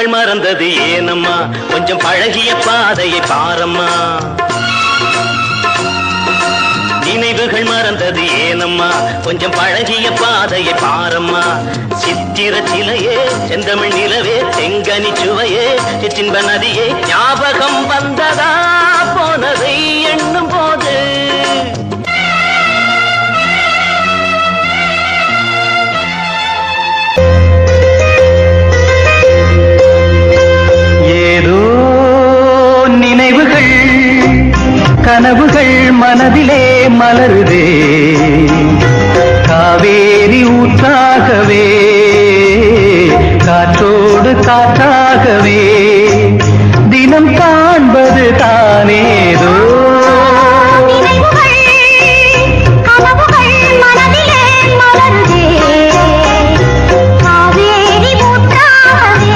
மறந்தது ஏனம்மா கொஞ்சம் பழகிய பாதையை பாரம்மா நினைவுகள் மறந்தது ஏனம்மா கொஞ்சம் பழகிய பாதையை பாரம்மா சித்திர சிலையே செந்தமிழ் நிலவே செங்கனி சுவையே சிற்றின்ப நதியே ஞாபகம் வந்ததா போனதை எண்ணும் போது ஏதோ நினைவுகள் கனவுகள் மனதிலே மலருதே காவேரி ஊற்றாகவே காற்றோடு காற்றாகவே தினம் காண்பது தானேதோ நினைவுகள் கனவுகள் மனதிலே மலருதே காவேரி ஊற்றாகவே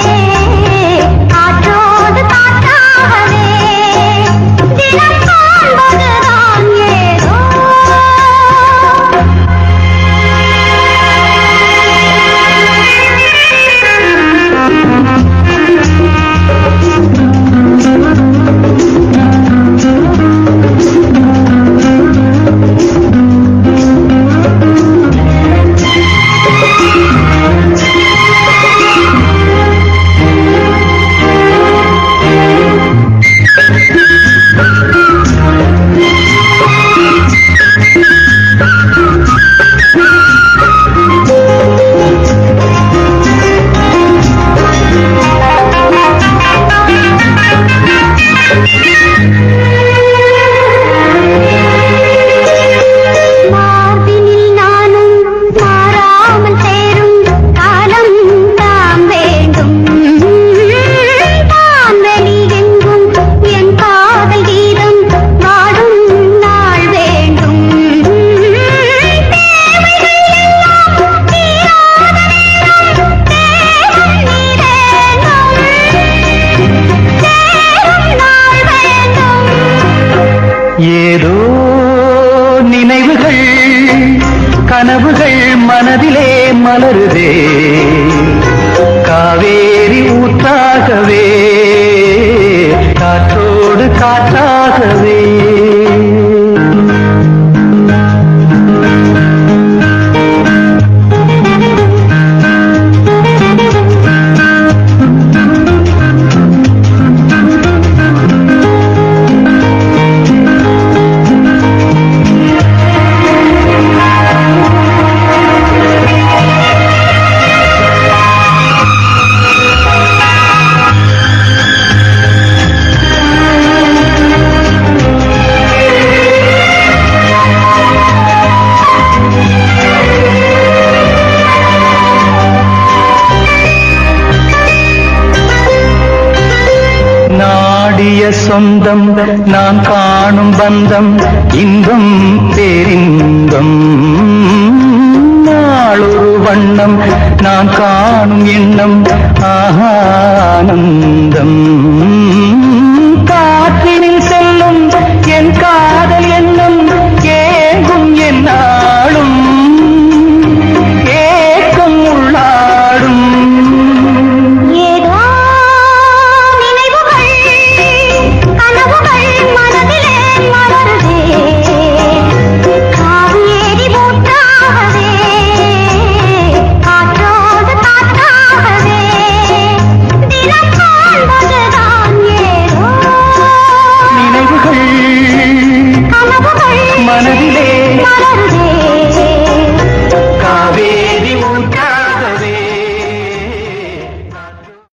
காற்றோடு காற்றாகவே தினம் காண்பதுதான் ஏதோ மார்பினில் நானும் மாறாமல் சேரும் காலம் தான் வேண்டும் வான்வெளி எங்கும் என் காதல் கீதம் வாடும் நாள் வேண்டும் தேவைகள் எல்லாம் தீராத நேரம் தேவன் நீரேனும் சேரும் நாள் வேண்டும் ஏதோ நினைவுகள் கனவுகள் மனதிலே மலருதே காவேரி ஊற்றாகவே காற்றோடு காற்றாகவே நாடிய சொந்தம் நான் காணும் பந்தம் இன்பம் பேரின்பம் நாளொரு வண்ணம் நான் காணும் எண்ணம் ஆனந்தம்